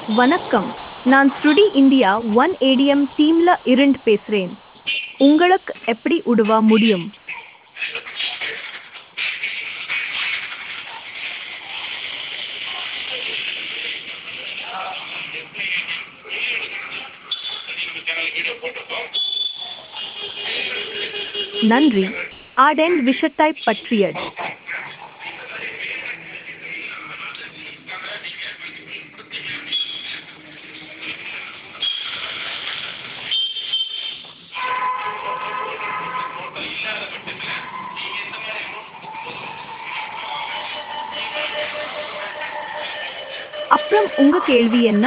வணக்கம் நான் ஸ்ருடி இந்தியா ஒன் ஏடிஎம் டீம்ல இருந்து பேசுறேன் உங்களுக்கு எப்படி உதவ முடியும் நன்றி ஆடென் விஷயத்தை பற்றியது அப்புறம் உங்க கேள்வி என்ன